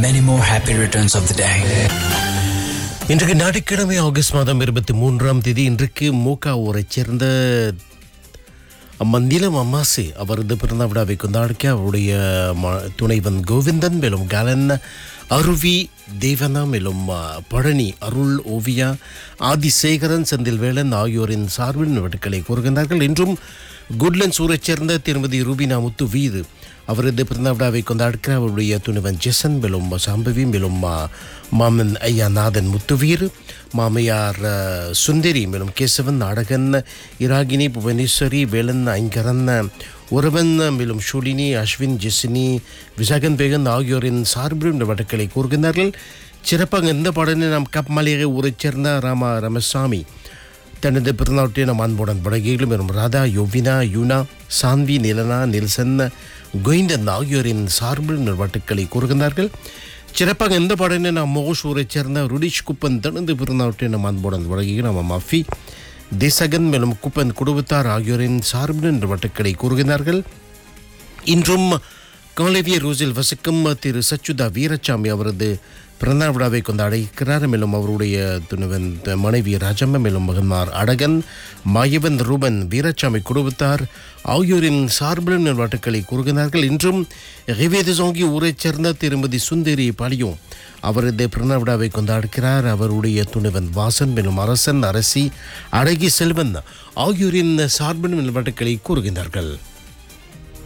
many more happy returns of the day. இன்றைக்கு ஞாயிற்றுக்கிழமை August மாதம் இருபத்தி மூன்றாம் தேதி இன்றைக்கு மூக்கா ஊரைச் சேர்ந்த மந்திலம் அம்மாசி அவரது பிறந்த விழாவை கொண்டாடிக்க அவருடைய ம- துணைவன் கோவிந்தன் மேலும் கலன் அருவி தேவனா மேலும் ஆ, பழனி அருள் ஓவியா ஆதிசேகரன் செந்தில்வேலன் ஆகியோரின் சார்பில் விடுக்களை கூறுகின்றார்கள் இன்றும் குட்லன்ஸ் ஊரைச் சேர்ந்த திருமதி ரூபினா முத்து வீது அவரது பிறந்த விழாவை கொண்டாடுகிற அவருடைய துணிவன் ஜெசன் மேலும் சாம்பவி மேலும் ஆ, மாமன் ஐயா நாதன் முத்துவீர் மாமையார் ஆ, சுந்தரி மேலும் கேசவன் நாடகன் இராகினி புவனேஸ்வரி வேலன் ஐங்கரன் உறவன் மேலும் ஷூலினி அஸ்வின் ஜெசினி விசாகன் பேகன் ஆகியோரின் சார்பில் இந்த வழக்களை கூறுகின்றார்கள் சிறப்பாக இந்த பாடலில் நாம் கப் மலையை ஊரைச் சேர்ந்த ராமா ரமசாமி தனது பிறந்தநாட்டை நம் அன்புடன் படகையிலும் வரும் ராதா யோவினா யூனா சாந்தி நிலனா நில்சன் கோவிந்தன் ஆகியோரின் சார்பில் நிர்வாட்டுக்களை கூறுகின்றார்கள் சிறப்பாக இந்த பாடலில் நாம் மோகூரைச் சேர்ந்த ருடிஷ் குப்பன் தனது பிறந்தநாட்டை நம் அன்புடன் படகையில் நம்ம மஃபி தேசகன் மேலும் குப்பன் குடும்பத்தார் ஆகியோரின் சார்பில் நிர்வாட்டுக்களை கூறுகின்றார்கள் இன்றும் காலேவிய ரோஸில் வசிக்கும் திரு சச்சுதா வீரசாமி அவரது பிறந்த விழாவை கொண்டாடுகிறார் மேலும் அவருடைய துணுவன் மனைவி ராஜம்மா மேலும் மகன்மார் அடகன் மாயவன் ரூபன் வீரசாமி குடும்பத்தார் ஆகியோரின் சார்பில் நிர்வாட்டுக்களை கூறுகிறார்கள் இன்றும் ரிவேதசோங்கி ஊரைச் சேர்ந்த திருமதி சுந்தரி பாலியும் அவரது பிறந்த விழாவை கொண்டாடுகிறார் அவருடைய துணிவன் வாசன் மேலும் அரசன் அரசி அழகி செல்வன் ஆகியோரின் சார்பில் நிர்வாட்டுக்களை கூறுகின்றார்கள்